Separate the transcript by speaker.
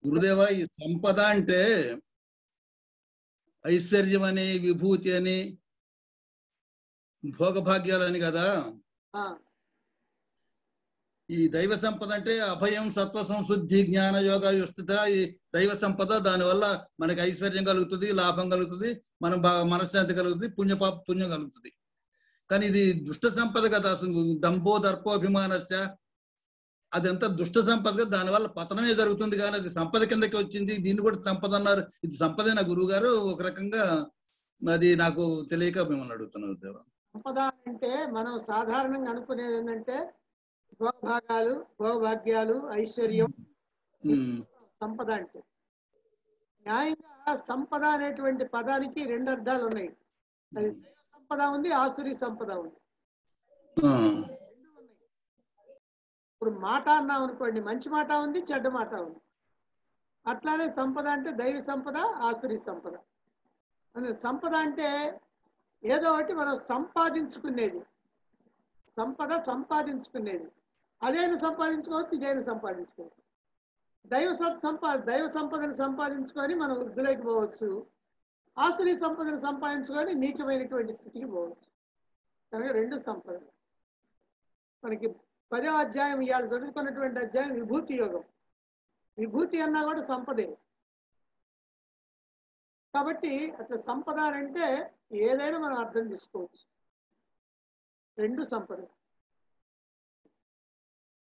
Speaker 1: గురుదేవ ఈ సంపద అంటే ఐశ్వర్యం అని విభూతి అని భోగభాగ్యాలని కదా
Speaker 2: ఆ,
Speaker 1: ఈ దైవ సంపద అంటే అభయం సత్వ సంశుద్ధి జ్ఞాన యోగ యుస్థిత ఈ దైవ సంపద దానివల్ల మనకి ఐశ్వర్యం కలుగుతుంది లాభం కలుగుతుంది మనం బాగా మనశ్శాంతి కలుగుతుంది పుణ్యపాప పుణ్యం కలుగుతుంది కానీ ఇది దుష్ట సంపద కదా అసలు దంభో దర్పోభిమానశ్చ అదంతా దుష్ట సంపద కదా దానివల్ల పతనమే జరుగుతుంది కానీ అది సంపద కిందకి వచ్చింది దీన్ని కూడా సంపద అన్నారు ఇది సంపదేనా గురువు గారు ఒక రకంగా అది నాకు తెలియక మిమ్మల్ని అడుగుతున్నాను దేవ
Speaker 2: సంపద అంటే మనం సాధారణంగా అనుకునేది ఏంటంటే భోగభాగాలు భోగభాగ్యాలు ఐశ్వర్యం
Speaker 1: ఉమ్,
Speaker 2: సంపద అంటే న్యాయంగా సంపద అనేటువంటి పదానికి రెండు అర్థాలు ఉన్నాయి అది దైవ సంపద ఉంది ఆసురి సంపద ఉంది
Speaker 1: ఆ,
Speaker 2: రెండు ఉన్నాయి ఇప్పుడు మాట అన్నాం అనుకోండి మంచి మాట ఉంది చెడ్డ మాట ఉంది అట్లానే సంపద అంటే దైవ సంపద ఆసురి సంపద అందుకే సంపద అంటే ఏదో ఒకటి మనం సంపాదించుకునేది సంపద సంపాదించుకునేది అదేను సంపాదించుకోవచ్చు ఇదేను సంపాదించుకోవచ్చు దైవ సత్ సంపా దైవ సంపదను సంపాదించుకొని మనం వృద్ధులైకి పోవచ్చు ఆసురి సంపదను సంపాదించుకొని నీచమైనటువంటి స్థితికి పోవచ్చు కనుక రెండు సంపద మనకి పదో అధ్యాయం ఇవాళ చదువుకున్నటువంటి అధ్యాయం విభూతి యోగం విభూతి అన్నా కూడా సంపదే కాబట్టి అట్లా సంపద అని అంటే ఏదైనా మనం అర్థం చేసుకోవచ్చు రెండు సంపద